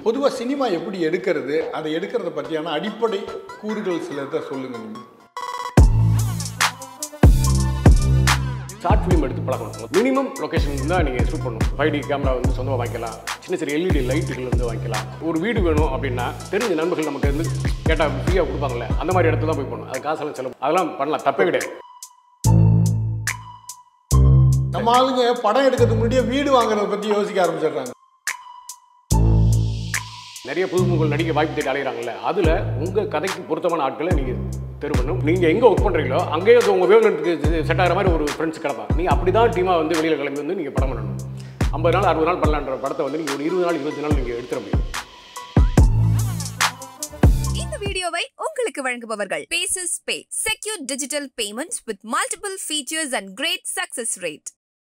பொதுவாக சினிமா எப்படி எடுக்கிறது அதை எடுக்கிறத பற்றியான அடிப்படை கூறுகள் சிலதை சொல்லுங்க நீங்கள் ஷார்ட் ஃபிலிம் எடுத்து பழகணும் மினிமம் லொகேஷன் தான் நீங்கள் ஷூட் பண்ணணும் ஃபைவ் டி கேமரா வந்து சொந்தமாக வாங்கிக்கலாம் சின்ன சின்ன எல்இடி லைட்டுகள் வந்து வாங்கிக்கலாம் ஒரு வீடு வேணும் அப்படின்னா தெரிஞ்ச நண்பர்கள் நமக்கு வந்து கேட்டால் ஃப்ரீயாக கொடுப்பாங்கல்ல அந்த மாதிரி இடத்துல தான் போய் பண்ணணும் அது காசெல்லாம் செலவு அதெல்லாம் பண்ணலாம் தப்பே கிடையாது நம்ம ஆளுங்க படம் எடுக்கிறதுக்கு முன்னாடியே வீடு வாங்குறத பற்றி யோசிக்க ஆரம்பிச்சிடுறாங்க நிறைய புதுமுகங்கள் நடிக்க வாய்ப்பு தேடி அலைகிறாங்கல்ல அதில் உங்கள் கதைக்கு பொருத்தமான ஆட்களை நீங்கள் தேர்வு பண்ணணும் நீங்கள் எங்கே ஒர்க் பண்ணுறீங்களோ அங்கேயே அது உங்கள் வேவ்லென்த்துக்கு செட் ஆகிற மாதிரி ஒரு ஃப்ரெண்ட்ஸ் கிடப்பாங்க நீங்கள் அப்படி தான் டீமாக வந்து வெளியில் கிளம்பி வந்து நீங்கள் படம் பண்ணணும் ஐம்பது நாள் அறுபது நாள் பண்ணலான்ற படத்தை வந்து நீங்கள் ஒரு இருபது நாள் இருபத்தி நாள் நீங்கள் எடுத்துட முடியும் இந்த வீடியோவை உங்களுக்கு வழங்குபவர்கள் பேசஸ் pay secure digital payments with multiple features and great success rate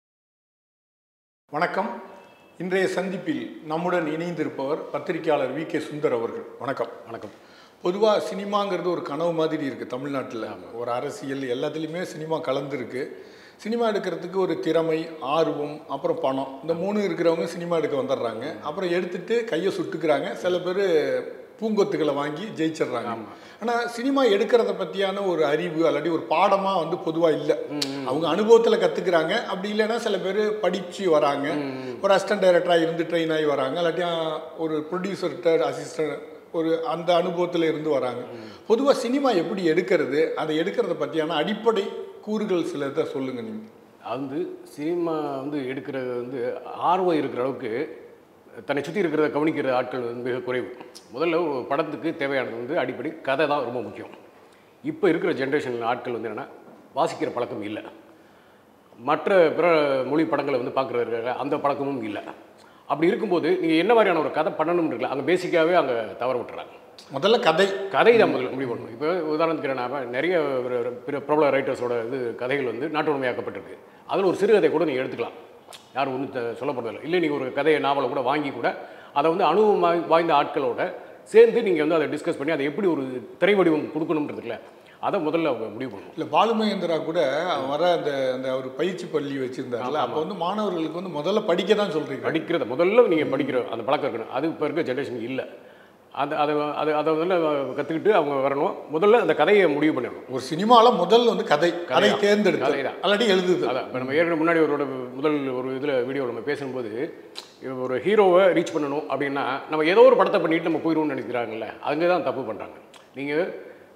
வணக்கம் இன்றைய சந்திப்பில் நம்முடன் இணைந்திருப்பவர் பத்திரிகையாளர் வி கே சுந்தர் அவர்கள் வணக்கம் வணக்கம் பொதுவாக சினிமாங்கிறது ஒரு கனவு மாதிரி இருக்குது தமிழ்நாட்டில் ஒரு அரசியல் எல்லாத்துலேயுமே சினிமா கலந்துருக்கு சினிமா எடுக்கிறதுக்கு ஒரு திறமை ஆர்வம் அப்புறம் பணம் இந்த மூணு இருக்கிறவங்க சினிமா எடுக்க வந்துடுறாங்க அப்புறம் எடுத்துட்டு கையை சுட்டுக்கிறாங்க சில பேர் பூங்கொத்துக்களை வாங்கி ஜெயிச்சிடுறாங்க ஆனால் சினிமா எடுக்கிறத பற்றியான ஒரு அறிவு அல்லாட்டி ஒரு பாடமாக வந்து பொதுவாக இல்லை அவங்க அனுபவத்தில் கற்றுக்குறாங்க அப்படி இல்லைன்னா சில பேர் படித்து வராங்க ஒரு அசிஸ்டன்ட் டைரக்டராக இருந்து ட்ரெயின் ஆகி வராங்க இல்லாட்டியா ஒரு ப்ரொடியூசர்கிட்ட அசிஸ்டன்ட் ஒரு அந்த அனுபவத்தில் இருந்து வராங்க பொதுவாக சினிமா எப்படி எடுக்கிறது அதை எடுக்கிறத பற்றியான அடிப்படை கூறுகள் சிலதை சொல்லுங்க நீங்கள் அது வந்து சினிமா வந்து எடுக்கிறது வந்து ஆர்வம் இருக்கிற அளவுக்கு தன்னை சுற்றி இருக்கிறத கவனிக்கிற ஆட்கள் வந்து மிக குறைவு முதல்ல ஒரு படத்துக்கு தேவையானது வந்து அடிப்படை கதை தான் ரொம்ப முக்கியம் இப்போ இருக்கிற ஜென்ரேஷனில் ஆட்கள் வந்து என்னென்னா வாசிக்கிற பழக்கம் இல்லை மற்ற பிற மொழி படங்களை வந்து பார்க்குறது அந்த பழக்கமும் இல்லை அப்படி இருக்கும்போது நீங்கள் என்ன மாதிரியான ஒரு கதை பண்ணணும்னு இருக்குல்ல அங்கே பேசிக்காகவே அங்கே தவற விட்டுறாங்க முதல்ல கதை கதை தான் முதல்ல முடிவு பண்ணணும் இப்போ உதாரணத்துக்கு நான் நிறைய ஒரு- ஒரு பிற பிரபல ரைட்டர்ஸோட இது கதைகள் வந்து நாட்டுடைமையாக்கப்பட்டிருக்கு அதில் ஒரு சிறுகதை கூட நீங்கள் எடுத்துக்கலாம் யாரும் ஒன்றும் சொல்லப்படுறதில்லை இல்லை நீங்கள் ஒரு கதையை நாவலை கூட வாங்கி கூட அதை வந்து அனுபவம் வாய்- வாய்ந்த ஆட்களோட சேர்ந்து நீங்கள் வந்து அதை டிஸ்கஸ் பண்ணி அதை எப்படி ஒரு திரை வடிவம் கொடுக்கணுன்றதுல அதை முதல்ல அவங்க முடிவு பண்ணணும் இல்லை பாலுமகேந்திரா கூட வர அந்த அந்த ஒரு பயிற்சி பள்ளி வச்சுருந்தாருல அப்போ வந்து மாணவர்களுக்கு வந்து முதல்ல படிக்க தான் சொல்கிறீங்க படிக்கிறத முதல்ல நீங்கள் படிக்கிற அந்த பழக்கம் இருக்கணும் அது இப்போ இருக்க ஜென்ரேஷனுக்கு இல்லை அது அதை அது அதை முதல்ல கற்றுக்கிட்டு அவங்க வரணும் முதல்ல அந்த கதையை முடிவு பண்ணிடணும் ஒரு சினிமாவில் முதல் வந்து கதை கதை கதைதான். தேர்ந்தெடுத்து கதைதான். அல்லாட்டி எழுதுது அதான் இப்போ நம்ம ஏற்கனவே முன்னாடி அவரோட முதல் ஒரு இதில் வீடியோ நம்ம பேசும்போது இவ ஒரு ஹீரோவை ரீச் பண்ணணும் அப்படின்னா நம்ம ஏதோ ஒரு படத்தை பண்ணிட்டு நம்ம போயிடுவோம்னு நினைக்கிறாங்கல்ல அங்கே தான் தப்பு பண்ணுறாங்க நீங்கள்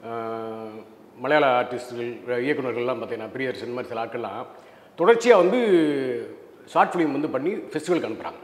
மலையாள ஆர்டிஸ்ட்கள் இயக்குனர்கள்லாம் பார்த்தீங்கன்னா பிரியர்ஸ் இந்த மாதிரி சில ஆட்கள்லாம் தொடர்ச்சியாக வந்து ஷார்ட் ஃபிலிம் வந்து பண்ணி ஃபெஸ்டிவலுக்கு அனுப்புகிறாங்க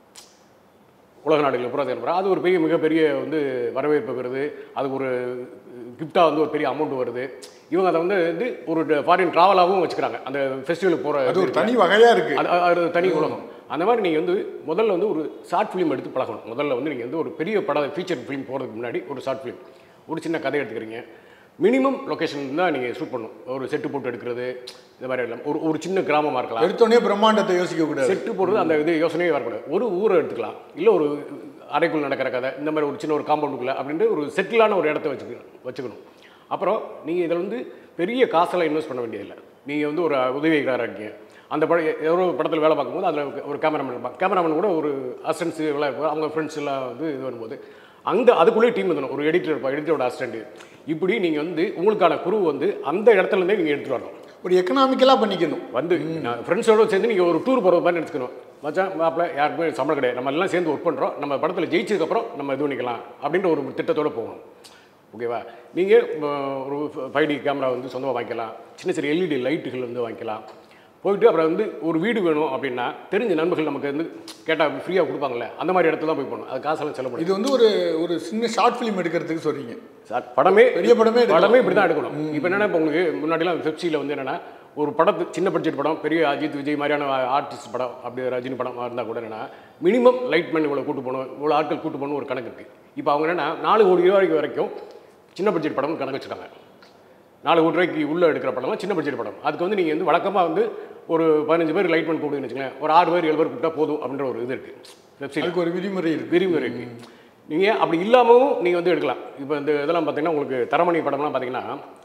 உலக நாடுகளில் புறத்தை அனுப்புகிறாங்க அது ஒரு பெரிய மிகப்பெரிய வந்து வரவேற்பு வருது அது ஒரு கிஃப்டாக வந்து ஒரு பெரிய அமௌண்ட் வருது இவங்க அதை வந்து வந்து ஒரு ஃபாரின் ட்ராவலாகவும் வச்சுக்கிறாங்க அந்த ஃபெஸ்டிவலுக்கு போகிற அது ஒரு தனி வகையாக இருக்குது அது அது ஒரு தனி உலகம் அந்த மாதிரி நீங்கள் வந்து முதல்ல வந்து ஒரு ஷார்ட் ஃபிலிம் எடுத்து பழகணும் முதல்ல வந்து நீங்கள் வந்து ஒரு பெரிய படம் ஃபீச்சர் ஃபிலிம் போகிறதுக்கு முன்னாடி ஒரு ஷார்ட் ஃபிலிம் ஒரு சின்ன கதை எடுத்துக்கிறீங்க மினிமம் லொக்கேஷன் தான் நீங்கள் ஷூட் பண்ணணும் ஒரு செட்டு போட்டு எடுக்கிறது இந்த மாதிரி எல்லாம் ஒரு ஒரு சின்ன கிராமமாக இருக்கலாம் எடுத்தோடனே பிரம்மாண்டத்தை யோசிக்க கூடாது செட்டு போடுறது அந்த இது யோசனையே வரக்கூடாது ஒரு ஊரை எடுத்துக்கலாம் இல்லை ஒரு அறைக்குள் நடக்கிற கதை இந்த மாதிரி ஒரு சின்ன ஒரு காம்பவுண்டுக்குள்ள அப்படின்ட்டு ஒரு செட்டிலான ஒரு இடத்த வச்சுக்கணும் வச்சுக்கணும் அப்புறம் நீங்கள் இதில் வந்து பெரிய காசெல்லாம் இன்வெஸ்ட் பண்ண வேண்டியதில்லை நீங்கள் வந்து ஒரு உதவியாளராக இருக்கீங்க அந்த படம் ஏதோ ஒரு படத்தில் வேலை பார்க்கும்போது அதில் ஒரு கேமராமேன் இருப்பாங்க கேமராமேன் கூட ஒரு அசிஸ்டன்ஸ் எல்லாம் இருப்பாங்க. அவங்க ஃப்ரெண்ட்ஸ் எல்லாம் வந்து இது வரும்போது அந்த அதுக்குள்ளேயே டீம் இருந்தணும் ஒரு எடிட்டர் இருப்பா எடிட்டரோட அசிஸ்டன்ட் இப்படி நீங்கள் வந்து உங்களுக்கான குரு வந்து அந்த இடத்துல இருந்தே நீங்கள் எடுத்துகிட்டு வரணும் ஒரு எக்கனாமிக்கலாக பண்ணிக்கணும் வந்து நான் ஃப்ரெண்ட்ஸோட சேர்ந்து நீங்கள் ஒரு டூர் போகிற மாதிரி நினச்சிக்கணும் மச்சான் மாப்பிள்ள யாருக்குமே சம்பளம் கிடையாது நம்ம எல்லாம் சேர்ந்து ஒர்க் பண்ணுறோம் நம்ம படத்தில் ஜெயிச்சதுக்கப்புறம் நம்ம இது பண்ணிக்கலாம் அப்படின்ற ஒரு திட்டத்தோடு போகணும் ஓகேவா நீங்கள் ஒரு ஃபைவ் டி கேமரா வந்து சொந்தமாக வாங்கிக்கலாம் சின்ன சின்ன எல்இடி லைட்டுகள் வந்து வாங்கிக்கலாம் போயிட்டு அப்புறம் வந்து ஒரு வீடு வேணும் அப்படின்னா தெரிஞ்ச நண்பர்கள் நமக்கு வந்து கேட்டால் ஃப்ரீயாக கொடுப்பாங்கல்ல அந்த மாதிரி இடத்துல தான் போய் போகணும் அது காசெல்லாம் செலவு இது வந்து ஒரு ஒரு சின்ன ஷார்ட் ஃபிலிம் எடுக்கிறதுக்கு சொல்கிறீங்க சார் படமே பெரிய படமே எடுக்கலாம். படமே இப்படி தான் எடுக்கணும் இப்போ என்னன்னா இப்போ உங்களுக்கு முன்னாடிலாம் வெப்சியில் வந்து என்னன்னா ஒரு படத்து சின்ன பட்ஜெட் படம் பெரிய அஜித் விஜய் மாதிரியான ஆர்டிஸ்ட் படம் அப்படி ரஜினி படம் இருந்தால் கூட என்னன்னா மினிமம் லைட் பண்ணி இவ்வளோ கூட்டு போகணும் இவ்வளோ ஆட்கள் கூட்டு போகணும் ஒரு கணக்கு இருக்குது இப்போ அவங்க என்னன்னா நாலு கோடி ரூபாய்க்கு வரைக்கும் சின்ன பட்ஜெட் படம் கணக்கு வச்சுருக்காங்க நாலு கோடி ரூபாய்க்கு உள்ளே எடுக்கிற படம்லாம் சின்ன பட்ஜெட் படம் அதுக்கு வந்து நீங்கள் வந்து வழக்கமாக வந்து ஒரு பதினஞ்சு பேர் லைட் பண்ணி கூப்பிடுன்னு வச்சுக்கோங்களேன் ஒரு ஆறு பேர் ஏழு பேர் கூப்பிட்டா போதும் அப்படின்ற ஒரு இது இருக்குது வெப்சைட் அதுக்கு ஒரு விதிமுறை இருக்குது விரிவுரை இருக்கு நீங்கள் அப்படி இல்லாமவும் நீங்கள் வந்து எடுக்கலாம் இப்போ இந்த இதெல்லாம் பார்த்தீங்கன்னா உங்களுக்கு தரமணி படம்லாம் பார்த்தீங்கன்னா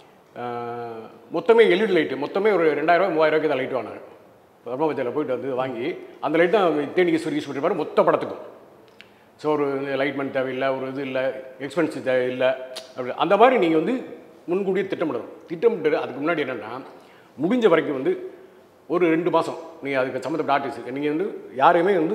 ஆஹ், மொத்தமே எல்இடி லைட்டு மொத்தமே ஒரு ரெண்டாயிரம் மூவாயிரம் ரூபாய்க்கு தான் லைட் வாங்கினாங்க பிரம்மபத்தியில் போயிட்டு வந்து வாங்கி அந்த லைட் தான் தேனி ஈஸ்வரி யூஸ் பண்ணிருப்பாரு மொத்த படத்துக்கும் ஸோ ஒரு லைட்மெண்ட் தேவையில்லை ஒரு இது இல்லை எக்ஸ்பென்சிவ் தேவையில்லை அப்படி அந்த மாதிரி நீங்கள் வந்து முன்கூட்டியே திட்டமிடணும் திட்டமிட்டு அதுக்கு முன்னாடி என்னென்னா முடிஞ்ச வரைக்கும் வந்து ஒரு ரெண்டு மாதம் நீங்கள் அதுக்கு சம்மந்தப்பட்ட ஆர்டிஸ்ட் நீங்கள் வந்து யாரையுமே வந்து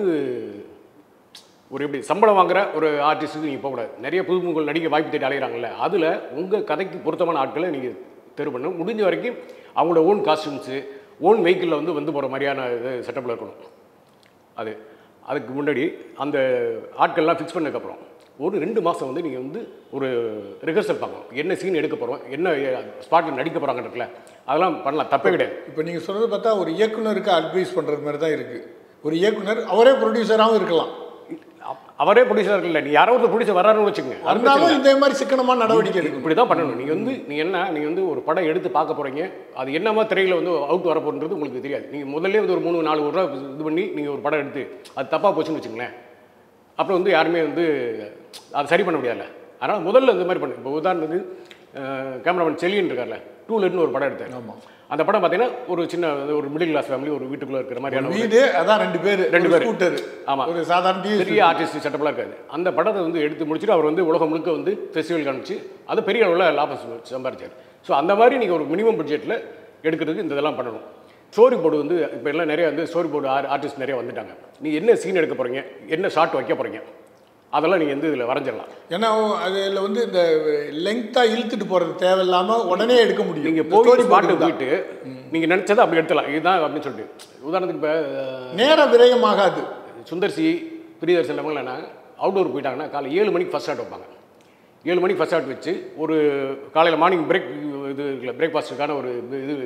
ஒரு எப்படி சம்பளம் வாங்குற ஒரு ஆர்டிஸ்ட்டுக்கு நீங்கள் போகக்கூடாது நிறைய புதுமுகங்கள் நடிக்க வாய்ப்பு தேடி அலைகிறாங்கல்ல அதில் உங்கள் கதைக்கு பொருத்தமான ஆட்களை நீங்கள் தேர்வு பண்ணணும் முடிஞ்ச வரைக்கும் அவங்களோட ஓன் காஸ்டியூம்ஸு ஓன் வெஹிக்கிளில் வந்து வந்து போகிற மாதிரியான இது செட்டப்பில் இருக்கணும் அது அதுக்கு முன்னாடி அந்த ஆட்கள்லாம் ஃபிக்ஸ் பண்ணதுக்கப்புறம் ஒரு ரெண்டு மாதம் வந்து நீங்கள் வந்து ஒரு ரிஹர்சல் பார்க்கணும் என்ன சீன் எடுக்க போகிறோம் என்ன ஸ்பாட்டில் நடிக்க போகிறாங்கன்றதுல அதெல்லாம் பண்ணலாம் தப்பே கிடையாது இப்போ நீங்கள் சொல்கிறது பார்த்தா ஒரு இயக்குனருக்கு அட்வைஸ் பண்ணுறது மாதிரி தான் இருக்குது ஒரு இயக்குனர் அவரே ப்ரொடியூசராகவும் இருக்கலாம் அவ- அவரே ப்ரொடியூசர் இல்லை நீ யாரோ ஒரு ப்ரொடியூசர் வராருன்னு வச்சுக்கோங்க இருந்தாலும் இந்த மாதிரி சிக்கனமான நடவடிக்கை எடுக்கணும் இப்படி தான் பண்ணணும் நீங்கள் வந்து நீங்கள் என்ன நீங்கள் வந்து ஒரு படம் எடுத்து பார்க்க போகிறீங்க அது என்னமா திரையில் வந்து அவுட் வரப்போன்றது உங்களுக்கு தெரியாது நீங்கள் முதல்ல வந்து ஒரு மூணு நாலு ரூபா இது பண்ணி நீங்கள் ஒரு படம் எடுத்து அது தப்பாக போச்சுன்னு வச்சுங்களேன் அப்புறம் வந்து யாருமே வந்து அதை சரி பண்ண முடியாதுல்ல அதனால் முதல்ல இந்த மாதிரி பண்ணு இப்போ உதாரணத்துக்கு கேமராமேன் செலியன் இருக்கார்ல டூலர்னு ஒரு படம் எடுத்தேன் ஆமாம் அந்த படம் பார்த்தீங்கன்னா ஒரு சின்ன ஒரு மிடில் கிளாஸ் ஃபேமிலி ஒரு வீட்டுக்குள்ளே இருக்கிற மாதிரியான ஒரு வீடு அதான் ரெண்டு பேர் ரெண்டு பேரு. ஸ்கூட்டர் ஆமா. ஒரு சாதாரண டிவி பெரிய ஆர்டிஸ்ட் செட்டப்லாம் இருக்காது அந்த படத்தை வந்து எடுத்து முடிச்சுட்டு அவர் வந்து உலகம் முழுக்க வந்து ஃபெஸ்டிவல் காமிச்சு அது பெரிய அளவில் லாபம் சம்ப- சம்பாரிச்சார் ஸோ அந்த மாதிரி நீங்கள் ஒரு மினிமம் பட்ஜெட்டில் எடுக்கிறதுக்கு இந்த இதெல்லாம் பண்ணணும் ஸ்டோரி போர்டு வந்து இப்போ எல்லாம் நிறைய வந்து ஸ்டோரி போர்டு ஆர் ஆர்டிஸ்ட் நிறைய வந்துட்டாங்க நீ என்ன சீன் எடுக்க போகிறீங்க என்ன ஷாட் வைக்க போகிறீங்க அதெல்லாம் நீங்கள் வந்து இதில் வரைஞ்சிடலாம் ஏன்னா அதில் வந்து இந்த லெங்க்த்தாக இழுத்துட்டு போகிறது தேவையில்லாமல் உடனே எடுக்க முடியும் நீங்கள் இந்த போய் story ஸ்பாட்டு board இருந்தா. போயிட்டு நீங்கள் நினச்சதை அப்படி எடுத்துலாம் இதுதான் அப்படின்னு சொல்லிட்டு உதாரணத்துக்கு இப்போ நேர விரயமாகாது சுந்தர்சி பிரியதர்சன் அவங்களா அவுட்டோர் போயிட்டாங்கன்னா காலை ஏழு மணிக்கு ஃபஸ்ட் ஷாட் வைப்பாங்க ஏழு மணிக்கு ஃபஸ்ட் ஷாட் வச்சு ஒரு காலையில் மார்னிங் பிரேக் இது இருக்குல்ல பிரேக்ஃபாஸ்ட்டுக்கான ஒரு இது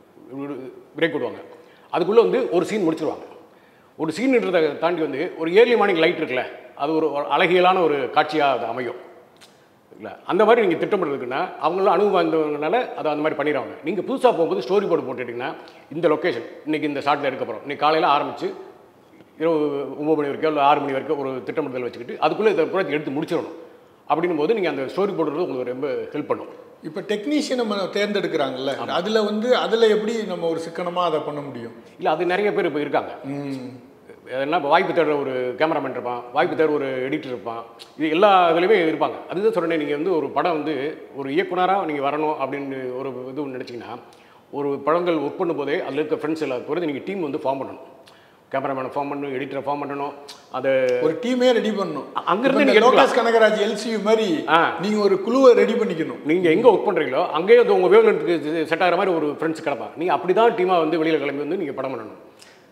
பிரேக் விடுவாங்க அதுக்குள்ளே வந்து ஒரு சீன் முடிச்சிருவாங்க ஒரு சீன்ன்றதை தாண்டி வந்து ஒரு ஏர்லி மார்னிங் லைட் இருக்குல்ல அது ஒரு ஒரு அழகியலான ஒரு காட்சியாக அது அமையும் இல்லை அந்த மாதிரி நீங்கள் திட்டமிடுறதுக்குன்னா அவங்களாம் அனுபவம் வாய்ந்தவங்கனால அதை அந்த மாதிரி பண்ணிடுவாங்க நீங்கள் புதுசாக போகும்போது ஸ்டோரி போர்டு போட்டுட்டிங்கன்னா இந்த லொக்கேஷன் இன்றைக்கி இந்த ஷாட்டில் எடுக்க போகிறோம் இன்னைக்கு காலையில் ஆரம்பித்து இரவு ஒம்பது மணி வரைக்கும் இல்லை ஆறு மணி வரைக்கும் ஒரு திட்டமிடுதல் வச்சுக்கிட்டு அதுக்குள்ளே இதை கூட எடுத்து முடிச்சிடணும் அப்படின்னும் போது நீங்கள் அந்த ஸ்டோரி போடுறது உங்களுக்கு ரொம்ப ஹெல்ப் பண்ணும் இப்போ டெக்னீஷியன் நம்ம தேர்ந்தெடுக்கிறாங்கல்ல அதில் வந்து அதில் எப்படி நம்ம ஒரு சிக்கனமாக அதை பண்ண முடியும் இல்லை அது நிறைய பேர் இப்போ இருக்காங்க ம் என்ன இப்போ வாய்ப்பு தேடுற ஒரு கேமராமேன் இருப்பான் வாய்ப்பு தேடுற ஒரு எடிட்டர் இருப்பான் இது எல்லா இதுலேயுமே இருப்பாங்க அதுதான் சொல்கிறேன் நீங்கள் வந்து ஒரு படம் வந்து ஒரு இயக்குனராக நீங்கள் வரணும் அப்படின்னு ஒரு இது நினச்சிங்கன்னா ஒரு படங்கள் ஒர்க் பண்ணும்போதே அதில் இருக்க ஃப்ரெண்ட்ஸ் எல்லாம் பொறுத்து நீங்கள் டீம் வந்து ஃபார்ம் பண்ணணும் கேமராமேனை ஃபார்ம் பண்ணணும் எடிட்டரை ஃபார்ம் பண்ணணும் அதை ஒரு டீமே ரெடி பண்ணணும் அங்கிருந்து இப்ப இந்த நீங்க லோகேஷ் கனகராஜ் எல்சியு மாதிரி ஆ. நீங்க ஒரு குழுவை ரெடி பண்ணிக்கணும் நீங்கள் எங்கே ஒர்க் பண்ணுறீங்களோ அங்கேயே வந்து உங்கள் வேவ்லென்த்துக்கு செட் ஆகிற மாதிரி ஒரு ஃப்ரெண்ட்ஸ் கிடப்பாங்க நீங்கள் அப்படி தான் டீமாக வந்து வெளியில் கிளம்பி வந்து நீங்கள் படம் பண்ணணும்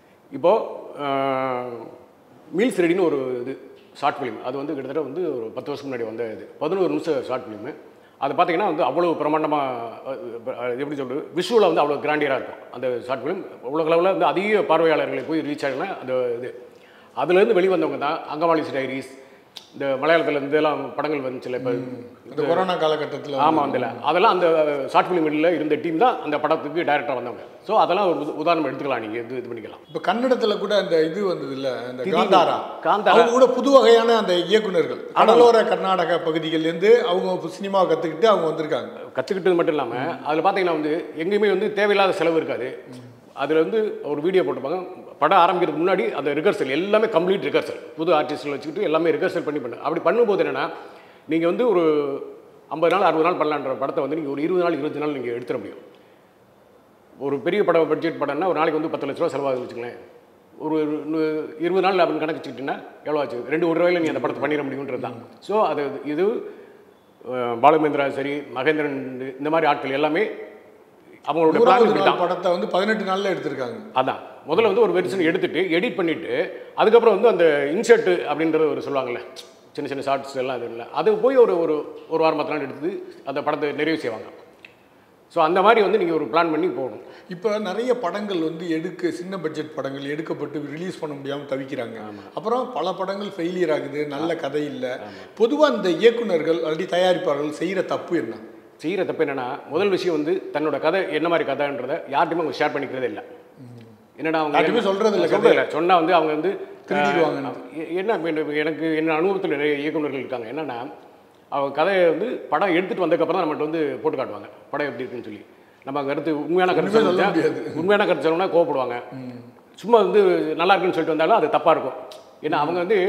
இப்போது மீல்ஸ் ரெடின்னு ஒரு இது ஷார்ட் ஃபிலிம் அது வந்து கிட்டத்தட்ட வந்து ஒரு பத்து வருஷம் முன்னாடி வந்த இது பதினோரு நிமிஷம் ஷார்ட் ஃபிலிமு அது பார்த்தீங்கன்னா வந்து அவ்வளோ பிரமாண்டமாக எப்படி சொல்கிறது விஷுவலாக வந்து அவ்வளோ கிராண்டியராக இருக்கும் அந்த ஷார்ட் ஃபிலிம் உலக அளவில் வந்து அதிக பார்வையாளர்களை போய் ரீச் ஆகினா அந்த இது அதுலேருந்து வெளிவந்தவங்க தான் அங்கமாலிஸ் டைரிஸ் இந்த மலையாளத்தில் இருந்தெல்லாம் படங்கள் வந்துச்சுல இப்போ இந்த கொரோனா காலகட்டத்தில் ஆமாம் அதில் அதெல்லாம் அந்த ஷார்ட் ஃபிலிமில் இருந்த டீம் தான் அந்த படத்துக்கு டைரக்டராக வந்தவங்க ஸோ அதெல்லாம் ஒரு உத- உதாரணம் எடுத்துக்கலாம் நீங்கள் இது இது பண்ணிக்கலாம் இப்போ கன்னடத்துல கூட அந்த இது வந்தது இல்ல அந்த காந்தாரா காந்தாரா. அவங்க கூட புது வகையான அந்த இயக்குனர்கள் கடலோர கர்நாடக பகுதிகள்லேருந்து அவங்க சினிமாவை கற்றுக்கிட்டு அவங்க வந்திருக்காங்க கற்றுக்கிட்டது மட்டும் இல்லாமல் அதில் பார்த்தீங்கன்னா வந்து எங்கேயுமே வந்து தேவையில்லாத செலவு இருக்காது அதில் வந்து ஒரு வீடியோ போட்டிருப்பாங்க படம் ஆரம்பிக்கிறதுக்கு முன்னாடி அந்த ரிகர்சல் எல்லாமே கம்ப்ளீட் ரிகர்சல் புது ஆர்டிஸ்டில் வச்சுக்கிட்டு எல்லாமே ரிகர்சல் பண்ணி பண்ணு அப்படி பண்ணும்போது என்னென்னா நீங்கள் வந்து ஒரு ஐம்பது நாள் அறுபது நாள் பண்ணலான்ற படத்தை வந்து நீங்கள் ஒரு இருபது நாள் இருபது நாள் நீங்கள் எடுத்துட முடியும் ஒரு பெரிய படம் பட்ஜெட் படம்னா ஒரு நாளைக்கு வந்து பத்து லட்ச ரூபா செலவாகுது வச்சுங்களேன் ஒரு நு- இருபது நாள் அப்படின்னு கணக்கு வச்சுக்கிட்டீங்கன்னா எவ்வளோ ஆச்சு ரெண்டு ஒரு ரூபாயில நீ அந்த படத்தை பண்ணிட முடியுன்றது தான் ஸோ அது இது அஹ், பாலுமேந்திரா சரி மகேந்திரன் இந்த மாதிரி ஆட்கள் எல்லாமே அவங்களோட பிளான் நூறாவது இப்படி நாள் தான் படத்தை வந்து பதினெட்டு நாள்ல எடுத்திருக்காங்க அதான் முதல்ல வந்து ஒரு வெர்ஷன் எடுத்துட்டு எடிட் பண்ணிட்டு அதுக்கப்புறம் வந்து அந்த இன்சர்ட் அப்படின்றது ஒரு சொல்லுவாங்கல்ல சின்ன சின்ன ஷார்ட்ஸ் எல்லாம் இது இல்லை அது போய் ஒரு ஒரு ஒரு வாரம் பத்து நாள் எடுத்து அந்த படத்தை நிறைவு செய்வாங்க ஸோ அந்த மாதிரி வந்து நீங்கள் ஒரு பிளான் பண்ணி போகணும் இப்போ நிறைய படங்கள் வந்து எடுக்க சின்ன பட்ஜெட் படங்கள் எடுக்கப்பட்டு ரிலீஸ் பண்ண முடியாமல் தவிக்கிறாங்க அப்புறம் பல படங்கள் ஃபெயிலியர் ஆகுது நல்ல கதை இல்லை பொதுவாக இந்த இயக்குனர்கள் அல்லது தயாரிப்பாளர்கள் செய்கிற தப்பு என்ன செய்கிற தப்பு என்னன்னா முதல் விஷயம் வந்து தன்னோட கதை என்ன மாதிரி கதைன்றதை யார்ட்டையுமே அவங்க ஷேர் பண்ணிக்கிறதே இல்லை என்னடா அவங்க யார்ட்டையுமே சொல்றது இல்ல சொல்றது இல்லை சொன்னால் வந்து அவங்க வந்து திருடிடுவாங்கன்னு. அஹ், என்ன இப்ப எனக்கு- எனக்கு என்ன அனுபவத்தில் நிறைய இயக்குனர்கள் இருக்காங்க என்னன்னா அவங்க கதையை வந்து படம் எடுத்துட்டு வந்ததுக்கப்புறம் தான் நம்மகிட்ட வந்து போட்டு காட்டுவாங்க படம் எப்படி இருக்குன்னு சொல்லி நம்ம கருத்து உண்மையான கருத்து ஒண்ணுமே சொல்ல சொன்னா- முடியாது. உண்மையான கருத்து சொல்லணும்னா கோவப்படுவாங்க சும்மா வந்து நல்லா இருக்குன்னு சொல்லிட்டு வந்தாலும் அது தப்பாக இருக்கும் ஏன்னா அவங்க வந்து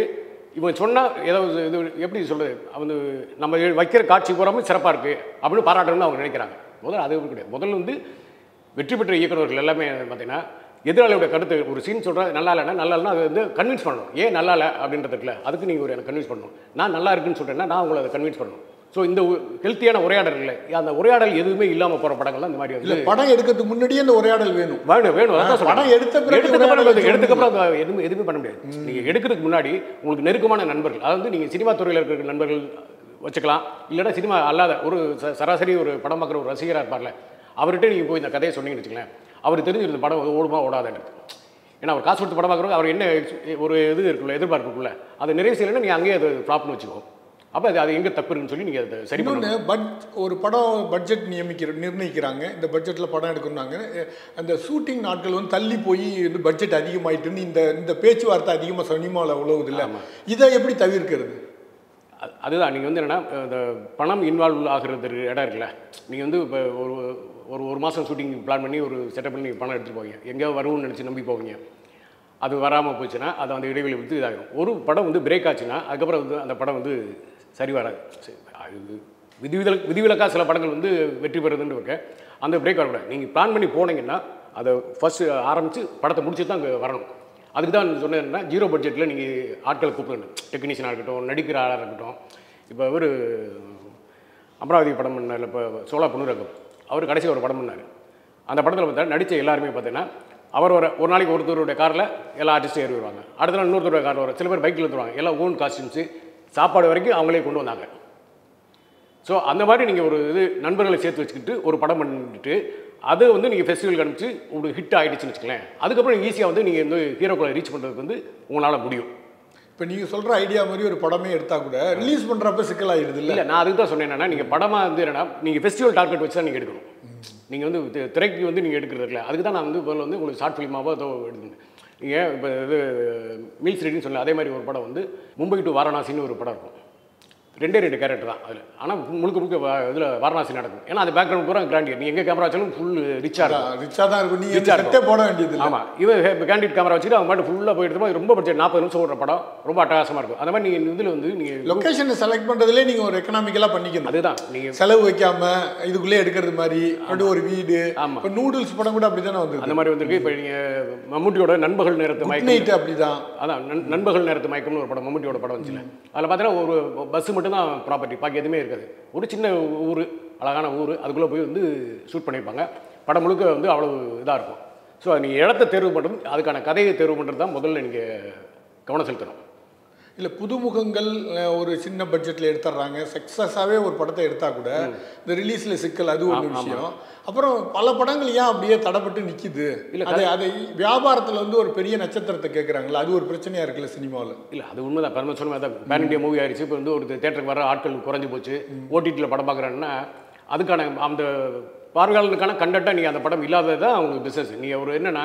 இவன் சொன்னால் ஏதாவது இது எப்படி சொல்கிறது வந்து நம்ம வைக்கிற காட்சி பூராமே சிறப்பாக இருக்குது அப்படின்னு பாராட்டணும்னு அவங்க நினைக்கிறாங்க முதல்ல அது கிடையாது முதல்ல வந்து வெற்றி பெற்ற இயக்குநர்கள் எல்லாமே பார்த்தீங்கன்னா எதிராளியோட கருத்து ஒரு சீன் சொல்கிறது நல்லா இல்லைன்னா நல்லா இல்லைன்னா அது வந்து கன்வின்ஸ் பண்ணணும் ஏன் நல்லா இல்லை அப்படின்றதுக்குல அதுக்கு நீங்கள் ஒரு எனக்கு கன்வின்ஸ் பண்ணணும் நான் நல்லா இருக்குன்னு சொல்கிறேன்னா நான் உங்களை அதை கன்வின்ஸ் பண்ணணும் ஸோ இந்த ஹெல்த்தியான உரையாடல் இல்லை அந்த உரையாடல் எதுவுமே இல்லாமல் போகிற படங்கள் தான் இந்த மாதிரி இல்ல வந்து படம் எடுக்கிறதுக்கு முன்னாடியே இந்த உரையாடல் வேணும் வேணும் வேணும் அதான் சொல்றேன். படம் எடுத்த பிறகு எடுத்ததுக்கு அப்புறம் உரையாடல் அது- எடுத்ததுக்கு அப்புறம் அது எதுவுமே எதுவுமே பண்ண முடியாது நீங்க எடுக்கிறதுக்கு முன்னாடி உங்களுக்கு நெருக்கமான நண்பர்கள் அதாவது நீங்க சினிமா துறையில் இருக்கிற நண்பர்கள் வச்சுக்கலாம் இல்லைன்னா சினிமா அல்லாத ஒரு ச- சராசரி ஒரு படம் பார்க்குற ஒரு ரசிகராக இருப்பார்ல அவர்கிட்ட நீங்க போய் இந்த கதையை சொன்னீங்கன்னு வச்சுங்களேன் அவர் தெரிஞ்சிருந்த படம் ஓடுமா ஓடாதுன்னு ஏன்னா அவர் காசு கொடுத்து படம் பார்க்குறவங்க அவர் என்ன ஒரு இது இருக்குல்ல எதிர்பார்ப்பு இருக்குல்ல அதை நிறைவு செய்யலைன்னா நீ அங்கேயே அது ஃப்ளாப்னு வச்சுக்கோ அப்போ அது அது எங்கே தப்பு இருக்குன்னு சொல்லி நீங்கள் அதை சரி பண்ணணும் இன்னொன்று பட் ஒரு படம் பட்ஜெட் நியமிக்கிற நிர்ணயிக்கிறாங்க இந்த பட்ஜெட்டில் படம் எடுக்கணும்னாங்க அஹ் அந்த ஷூட்டிங் நாட்கள் வந்து தள்ளி போய் வந்து பட்ஜெட் அதிகமாயிட்டுன்னு இந்த இந்த பேச்சுவார்த்தை அதிகமாக சினிமாவில் உழவுது இல்லை இதை எப்படி தவிர்க்கிறது அது- அதுதான் நீங்கள் வந்து என்னென்னா இந்த பணம் இன்வால்வ் ஆகிறது இடம் இருக்குல்ல நீங்கள் வந்து இப்போ ஒரு ஒரு ஒரு மாதம் ஷூட்டிங் பிளான் பண்ணி ஒரு செட்டப் பண்ணி பணம் எடுத்துகிட்டு போவீங்க எங்கேயோ வரும்னு நினச்சி நம்பி போவீங்க அது வராமல் போச்சுன்னா அது அந்த இடைவெளி விட்டு இதாகும் ஒரு படம் வந்து பிரேக் ஆச்சுன்னா அதுக்கப்புறம் வந்து அந்த படம் வந்து சரி வராது சரி, அது விதிவிலக் விதிவிலக்காக சில படங்கள் வந்து வெற்றி பெறுதுன்னு இருக்க அந்த பிரேக் வரக்கூடாது நீங்கள் பிளான் பண்ணி போனீங்கன்னா அதை ஃபஸ்ட்டு ஆரம்பித்து படத்தை முடிச்சுட்டு தான் அங்கே வரணும் அதுக்கு தான் சொன்னது என்னன்னா ஜீரோ பட்ஜெட்டில் நீங்கள் ஆட்களை கூப்பிடணும் டெக்னீஷியனாக இருக்கட்டும் நடிக்கிற ஆளாக இருக்கட்டும் இப்போ ஒரு அமராவதி படம் பண்ணார் இப்போ சோழா பொன்னுரகம் அவர் கடைசி ஒரு படம் பண்ணார் அந்த படத்தில் பார்த்தா நடித்த எல்லாருமே பார்த்தீங்கன்னா அவர் ஒரு ஒரு நாளைக்கு ஒருத்தருடைய காரில் எல்லா ஆர்டிஸ்ட்டும் ஏறி வருவாங்க அடுத்த நாள் இன்னொருத்தருடைய காரில் வரும் சில பேர் பைக்கில் வந்துருவாங்க எல்லாம் ஓன் காஸ்டியூம்ஸு சாப்பாடு வரைக்கும் அவங்களே கொண்டு வந்தாங்க ஸோ அந்த மாதிரி நீங்கள் ஒரு இது நண்பர்களை சேர்த்து வச்சுக்கிட்டு ஒரு படம் பண்ணிட்டு அதை வந்து நீங்கள் ஃபெஸ்டிவலுக்கு அனுப்பிச்சு உங்களுக்கு ஹிட் ஆகிடுச்சுன்னு வச்சுக்கலேன் அதுக்கப்புறம் ஈஸியாக வந்து நீங்கள் வந்து ஹீரோக்களை ரீச் பண்ணுறதுக்கு வந்து உங்களால் முடியும் இப்போ நீங்கள் சொல்கிற ஐடியா மாதிரி ஒரு படமே எடுத்தால் கூட ரிலீஸ் பண்ணுறப்ப சிக்கலாயிடுது இல்லை இல்லை நான் அதுக்கு தான் சொன்னேன் என்னன்னா நீங்கள் படமாக வந்து என்னன்னா நீங்கள் ஃபெஸ்டிவல் டார்கெட் வச்சு தான் நீங்கள் எடுக்கணும் நீங்கள் வந்து தி- திரைக்கு வந்து நீங்கள் எடுக்கிறது இல்லை அதுக்கு தான் நான் வந்து இப்போ வந்து உங்களுக்கு ஷார்ட் ஃபிலிமாவோ ஏதோ எடுத்துங்க நீங்கள் இப்போ இது மீல்ஸ் ரெடின்னு சொல்லல அதே மாதிரி ஒரு படம் வந்து மும்பை டு வாரணாசின்னு ஒரு படம் இருக்கும் ரெண்டே ரெண்டு கேரக்டர் தான் அதில் ஆனால் முழுக்க முழுக்க இதில் வாரணாசி நடக்கும் ஏன்னா அந்த பேக்ரவுண்ட் பூரா கிராண்டியர் நீங்கள் எங்கே கேமரா வச்சாலும் ஃபுல் ரிச்சாக இருக்கும் ரிச்சாக தான் இருக்கும் நீங்கள் Rich ஆ செட்டே போட வேண்டியது இல்லை ஆமாம் இவன் கேண்டிட் கேமரா வச்சுட்டு அவங்க பாட்டு ஃபுல்லாக போயிட்டு போது ரொம்ப பட்ஜெட் நாற்பது நிமிஷம் ஓடுற படம் ரொம்ப அட்டகாசமாக இருக்கும் அந்த மாதிரி நீங்கள் இதில் வந்து நீங்கள் லொக்கேஷனை செலக்ட் பண்ணுறதுலே நீங்கள் ஒரு எக்கனாமிக்கலாக பண்ணிக்கணும் அதுதான் நீங்கள் செலவு வைக்காம இதுக்குள்ளே எடுக்கிறது மாதிரி அப்படி ஒரு வீடு ஆமா. இப்போ நூடுல்ஸ் படம் கூட அப்படி தானே வந்தது அந்த மாதிரி வந்திருக்கு இப்போ நீங்கள் மம்முட்டியோட நண்பர்கள் நேரத்து மயக்கம் நைட்டு அப்படி தான் அதான் நண்- நண்பர்கள் நேரத்து மயக்கம்னு ஒரு படம் மம்முட்டியோட படம் வந்துச்சுல அதில் பார்த்தீங்கன்னா ஒரு பஸ் மட்டும் தான் ப்ராப்பர்ட்டி பாக்கி எதுவுமே இருக்காது ஒரு சின்ன ஊர் அழகான ஊர் அதுக்குள்ளே போய் வந்து ஷூட் பண்ணியிருப்பாங்க படம் முழுக்க வந்து அவ்வளோ இதாக இருக்கும் ஸோ நீங்கள் இடத்த தேர்வு பண்ணுறது அதுக்கான கதையை தேர்வு பண்ணுறது தான் முதல்ல நீங்கள் கவனம் செலுத்தணும் இல்லை புதுமுகங்கள் அஹ், ஒரு சின்ன பட்ஜெட்டில் எடுத்துடுறாங்க சக்ஸஸாகவே ஒரு படத்தை எடுத்தால் கூட இந்த ரிலீஸில் சிக்கல் அது ஒரு விஷயம் அப்புறம் பல படங்கள் ஏன் அப்படியே தடைப்பட்டு நிற்கிது இல்ல, அதை அதை வியாபாரத்தில் வந்து ஒரு பெரிய நட்சத்திரத்தை கேட்குறாங்களா அது ஒரு பிரச்சனையாக இருக்குல்ல சினிமாவில் இல்லை அது உண்மை தான் பெருமை சொன்ன தான் பேன் இண்டியா மூவி ஆயிடுச்சு இப்போ வந்து ஒரு தேட்டருக்கு வர ஆட்கள் குறைஞ்சி போச்சு ஓடிடியில் படம் பார்க்குறாங்கன்னா அதுக்கான அந்த பார்வையாளனுக்கான கண்டென்ட்டாக நீங்கள் அந்த படம் இல்லாதது தான் அவங்க பிஸ்னஸ் நீங்கள் ஒரு என்னென்னா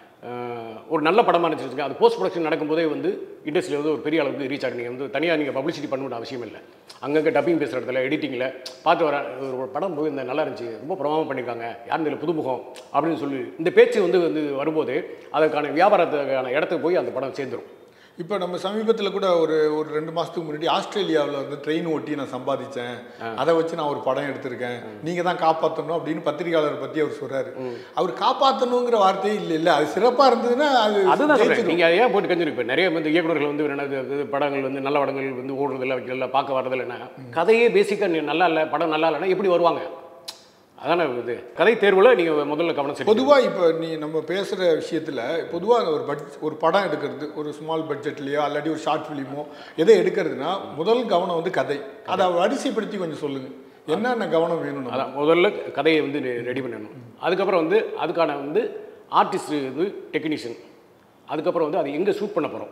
ஒரு நல்ல படமாக இருந்துச்சு அது போஸ்ட் ப்ரொடக்ஷன் நடக்கும்போதே வந்து இண்டஸ்ட்ரியில் வந்து ஒரு பெரிய அளவுக்கு ரீச் ஆகும் நீங்கள் வந்து தனியாக நீங்கள் பப்ளிசிட்டி பண்ண வேண்டிய அவசியம் இல்லை அங்கங்கே டப்பிங் பேசுகிற இடத்துல எடிட்டிங்கில் பார்த்து வர ஒரு படம் போய் இந்த நல்லா இருந்துச்சு ரொம்ப பிரமாதம் பண்ணியிருக்காங்க யாரும் தெரியல புதுமுகம் அப்படின்னு சொல்லி இந்த பேச்சு வந்து வந்து வரும்போது அதற்கான வியாபாரத்துக்கான இடத்துக்கு போய் அந்த படம் சேர்ந்துரும் இப்போ நம்ம சமீபத்தில் கூட ஒரு ஒரு ரெண்டு மாதத்துக்கு முன்னாடி ஆஸ்திரேலியாவில் வந்து ட்ரெயின் ஓட்டி நான் சம்பாதிச்சேன் அதை வச்சு நான் ஒரு படம் எடுத்திருக்கேன் நீங்கள் தான் காப்பாற்றணும் அப்படின்னு பத்திரிகையாளர் பற்றி அவர் சொல்கிறாரு அவர் காப்பாற்றணுங்கிற வார்த்தையே இல்லை இல்லை அது சிறப்பாக இருந்ததுன்னா அது அதுதான் சொல்கிறேன் ஜெயிச்சிடும். நீங்கள் அதை ஏன் போட்டு கஞ்சிரு இப்போ நிறைய வந்து இயக்குநர்கள் வந்து என்னது இது படங்கள் வந்து நல்ல படங்கள் வந்து ஓடுறதில்ல வைக்கல பார்க்க வரதில்லைன்னா கதையே பேசிக்காக நல்லா இல்லை படம் நல்லா இல்லைன்னா எப்படி வருவாங்க அதானே இது கதை தேர்வில் நீங்கள் முதல்ல கவனம் செலுத்தி பொதுவாக இப்போ நீ நம்ம பேசுகிற விஷயத்தில் பொதுவாக ஒரு பட்ஜ் ஒரு படம் எடுக்கிறது ஒரு ஸ்மால் பட்ஜெட்லையோ இல்லாட்டி ஒரு ஷார்ட் ஃபிலிமோ எதை எடுக்கிறதுனா முதல் கவனம் வந்து கதை அதை வரிசைப்படுத்தி கொஞ்சம் சொல்லுங்கள் என்னென்ன கவனம் வேணும் நம்ம? அதான் முதல்ல கதையை வந்து ரெடி பண்ணணும் அதுக்கப்புறம் வந்து அதுக்கான வந்து ஆர்டிஸ்ட் வந்து டெக்னீஷியன் அதுக்கப்புறம் வந்து அது எங்கே ஷூட் பண்ண போகிறோம்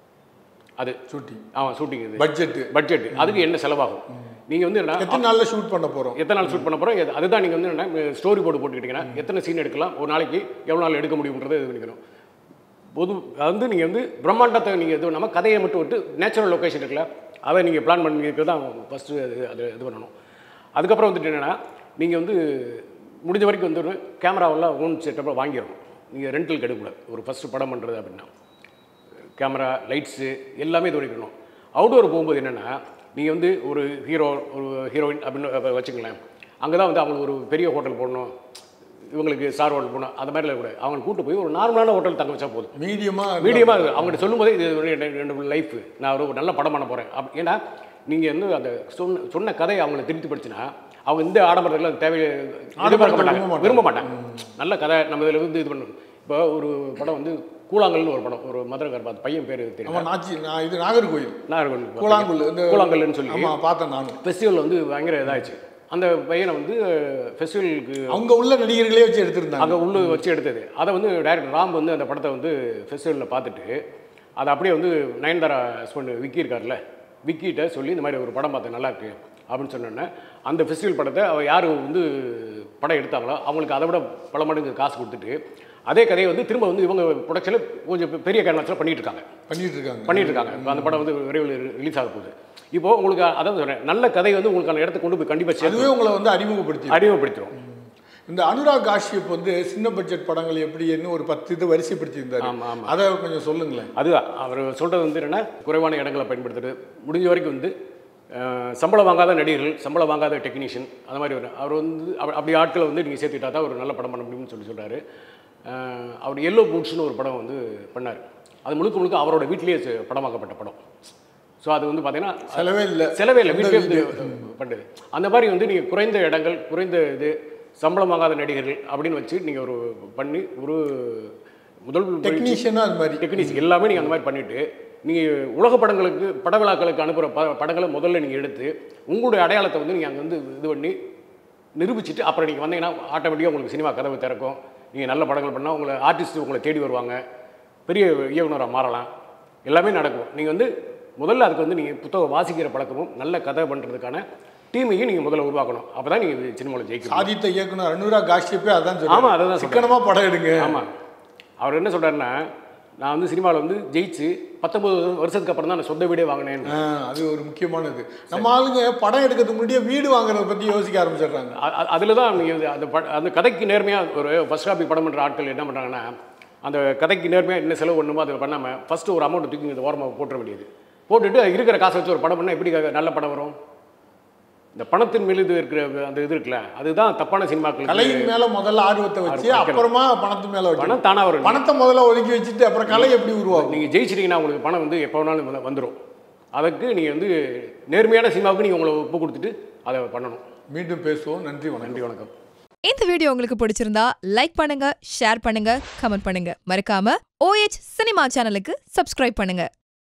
அது ஷூட்டிங் ஆமாம் ஷூட்டிங் இது பட்ஜெட்டு பட்ஜெட் அதுக்கு என்ன செலவாகும் நீங்கள் வந்து என்ன எத்தனை நாளில் ஷூட் பண்ண போகிறோம் எத்தனை நாள் ஷூட் பண்ண போகிறோம் அதுதான் நீங்கள் வந்து என்ன ஸ்டோரி போர்டு போட்டுக்கிட்டீங்கன்னா எத்தனை சீன் எடுக்கலாம் ஒரு நாளைக்கு எவ்வளோ நாள் எடுக்க முடியுன்றதை இது பண்ணிக்கணும் பொது அது வந்து நீங்கள் வந்து பிரம்மாண்டத்தை நீங்கள் இது பண்ணாமல் கதையை மட்டும் விட்டு நேச்சுரல் லொக்கேஷன் இருக்குல்ல அதை நீங்கள் பிளான் பண்ணிக்கிறது தான் ஃபஸ்ட்டு அது அது இது பண்ணணும் அதுக்கப்புறம் வந்துட்டு என்னென்னா நீங்கள் வந்து முடிஞ்ச வரைக்கும் வந்து ஒரு கேமராவெல்லாம் ஓன் செட்டப்பாக வாங்கிடணும் நீங்கள் ரெண்டலுக்கு எடுக்கக்கூடாது ஒரு ஃபஸ்ட்டு படம் பண்ணுறது அப்படின்னா கேமரா லைட்ஸு எல்லாமே இது பண்ணிக்கணும் அவுட்டோர் போகும்போது என்னென்னா நீங்கள் வந்து ஒரு ஹீரோ ஒரு ஹீரோயின் அப்படின்னு வச்சுங்களேன் அங்கே தான் வந்து அவங்களுக்கு ஒரு பெரிய ஹோட்டல் போடணும் இவங்களுக்கு ஸ்டார் ஹோட்டல் போகணும் அந்த மாதிரிலாம் கூட அவங்க கூட்டு போய் ஒரு நார்மலான ஹோட்டல் தங்க வச்சா போதும் மீடியமா மீடியமாக அவங்ககிட்ட சொல்லும்போது இது ஒரு ரெண்டு- ரெண்டு லைஃப் நான் ஒரு நல்ல படம் பண்ண போகிறேன் அப் ஏன்னா நீங்கள் வந்து அந்த சொன்ன சொன்ன கதையை அவங்கள திருத்தி படிச்சுன்னா அவங்க இந்த ஆடம்பரத்தில் தேவை எதிர்பார்க்க விரும்ப மாட்டாங்க மாட்டாங்க. விரும்ப மாட்டாங்க நல்ல கதை நம்ம இதில் வந்து இது பண்ணணும் இப்போ ஒரு படம் வந்து கூழாங்கல்னு ஒரு படம் ஒரு மதுரகர் பார்த்து பையன் பேர் தெரியும் ஆமா நாச்சி நான் இது நாகர்கோயில் நாகர்கோவில் கூழாங்குள் இந்த கூழாங்கல்னு சொல்லி ஆமா பார்த்தேன் நானும் ஃபெஸ்டிவல் வந்து பயங்கர இதாச்சு அந்த பையனை வந்து ஃபெஸ்டிவலுக்கு அவங்க உள்ள நடிகர்களே வச்சு எடுத்திருந்தாங்க அங்கே உள்ள வச்சு எடுத்தது அதை வந்து டைரக்டர் ராம் வந்து அந்த படத்தை வந்து ஃபெஸ்டிவலில் பார்த்துட்டு அதை அப்படியே வந்து நயன்தாரா ஹஸ்பண்ட் விக்கி இருக்கார்ல விக்கிட்ட சொல்லி இந்த மாதிரி ஒரு படம் பார்த்தேன் நல்லா இருக்கு அப்படின்னு சொன்னோன்னே அந்த ஃபெஸ்டிவல் படத்தை அவ யார் வந்து படம் எடுத்தாங்களோ அவங்களுக்கு அதை விட பல மடங்கு காசு கொடுத்துட்டு அதே கதையை வந்து திரும்ப வந்து இவங்க ப்ரொடக்ஷனில் கொஞ்சம் பெரிய கேன்வாஸில் பண்ணிட்டு இருக்காங்க பண்ணிட்டு இருக்காங்க பண்ணிட்டு இருக்காங்க இப்போ அந்த படம் வந்து விரைவில் ரிலீஸ் ஆக போகுது இப்போ உங்களுக்கு அதான் சொல்கிறேன் நல்ல கதை வந்து உங்களுக்கான இடத்த கொண்டு போய் கண்டிப்பாக அதுவே சேர்த்து உங்களை வந்து அறிமுகப்படுத்தி அறிமுகப்படுத்திடும் இந்த அனுராக் காஷ்யப் வந்து சின்ன பட்ஜெட் படங்கள் எப்படின்னு ஒரு பத்து இது வரிசைப்படுத்தியிருந்தாரு ஆமா, ஆமா. அதை கொஞ்சம் சொல்லுங்களேன் அதுதான் அவர் சொல்கிறது வந்து என்னென்னா குறைவான இடங்களை பயன்படுத்துறது முடிஞ்ச வரைக்கும் வந்து அஹ், சம்பளம் வாங்காத நடிகர்கள் சம்பளம் வாங்காத டெக்னீஷியன் அந்த மாதிரி ஒரு அவர் வந்து அப்ப- அப்படி ஆட்களை வந்து நீங்கள் சேர்த்துக்கிட்டா தான் ஒரு நல்ல படம் பண்ண முடியும்னு சொல்லி சொல்கிறாரு அவர் எல்லோ பூட்ஸ்னு ஒரு படம் வந்து பண்ணார் அது முழுக்க முழுக்க அவரோட வீட்டிலேயே செ- படமாக்கப்பட்ட படம் ஸோ அது வந்து பார்த்தீங்கன்னா செலவே இல்லை செலவே இல்லை இந்த வீட்டிலே வந்து பண்ணுது அந்த மாதிரி வந்து நீங்கள் குறைந்த இடங்கள் குறைந்த இது சம்பளம் வாங்காத நடிகர்கள் அப்படின்னு வச்சு நீங்கள் ஒரு பண்ணி ஒரு முதல் டெக்னீஷியனா அது மாதிரி டெக்னிக்ஸ் எல்லாமே நீங்கள் அந்த மாதிரி பண்ணிவிட்டு நீங்கள் உலக படங்களுக்கு பட விழாக்களுக்கு அனுப்புகிற ப படங்களை முதல்ல நீங்கள் எடுத்து உங்களுடைய அடையாளத்தை வந்து நீங்கள் அங்கே வந்து இது பண்ணி நிரூபிச்சுட்டு அப்புறம் நீங்கள் வந்தீங்கன்னா ஆட்டோமேட்டிக்காக உங்களுக்கு சினிமா கதவு திறக்கும் நீங்கள் நல்ல படங்கள் பண்ணால் உங்களை ஆர்டிஸ்ட் உங்களை தேடி வருவாங்க பெரிய இயக்குனராக மாறலாம் எல்லாமே நடக்கும் நீங்கள் வந்து முதல்ல அதுக்கு வந்து நீங்கள் புத்தகம் வாசிக்கிற பழக்கமும் நல்ல கதை பண்ணுறதுக்கான டீமையும் நீங்கள் முதல்ல உருவாக்கணும் அப்போ தான் நீங்கள் சினிமாவில் ஜெயிக்கணும் சாதித்த இயக்குனர் அனுராக் காஷ்யப்பே அதான் ஆமா, அதான் சொல்றாரு சொல்றாரு. சிக்கனமா படம் எடுங்க ஆமாம் அவர் என்ன சொல்கிறாருன்னா நான் வந்து சினிமாவில் வந்து ஜெயிச்சு பத்தொம்பது வருஷத்துக்கு அப்புறம் தான் நான் சொந்த வீடே வாங்கினேன் ஆ, அது ஒரு முக்கியமானது நம்ம ஆளுங்க படம் எடுக்கிறதுக்கு முன்னாடியே வீடு வாங்குறத பத்தி யோசிக்க ஆரம்பிச்சிடுறாங்க அதில் தான் நீங்கள் அந்த ப அந்த கதைக்கு நேர்மையாக ஒரு ஃபர்ஸ்ட் காப்பி படம் பண்ணுற ஆட்கள் என்ன பண்ணுறாங்கன்னா அந்த கதைக்கு நேர்மையாக என்ன செலவு பண்ணுமோ அதை பண்ணாமல் ஃபஸ்ட்டு ஒரு அமௌண்ட் தூக்கி இந்த ஓரமாக போட்டுற வேண்டியது போட்டுட்டு இருக்கிற காசை வச்சு ஒரு படம் பண்ணால் எப்படி க- நல்ல படம் வரும் இந்த பணத்தின் மீது இது இருக்கிற அந்த இது இருக்குல்ல அதுதான் தப்பான சினிமாக்கள் கலையின் மேல முதல்ல ஆர்வத்தை வச்சு ஆர்வம் அப்புறமா பணத்து மேல வச்சு பணம் தானாக வரும் பணத்தை முதல்ல ஒதுக்கி வச்சுட்டு அப்புறம் கலை எப்படி உருவாகும் நீங்கள் ஜெயிச்சிட்டிங்கன்னா உங்களுக்கு பணம் வந்து எப்போ வேணாலும் வந்து- வந்துடும் அதுக்கு நீங்கள் வந்து நேர்மையான சினிமாவுக்கு நீங்கள் உங்களை ஒப்பு கொடுத்துட்டு அதை பண்ணணும் மீண்டும் பேசுவோம் நன்றி வணக்கம் நன்றி வணக்கம் இந்த வீடியோ உங்களுக்கு பிடிச்சிருந்தா லைக் பண்ணுங்க ஷேர் பண்ணுங்க கமெண்ட் பண்ணுங்க மறக்காம OH சினிமா சேனலுக்கு சப்ஸ்கிரைப் பண்ணுங்க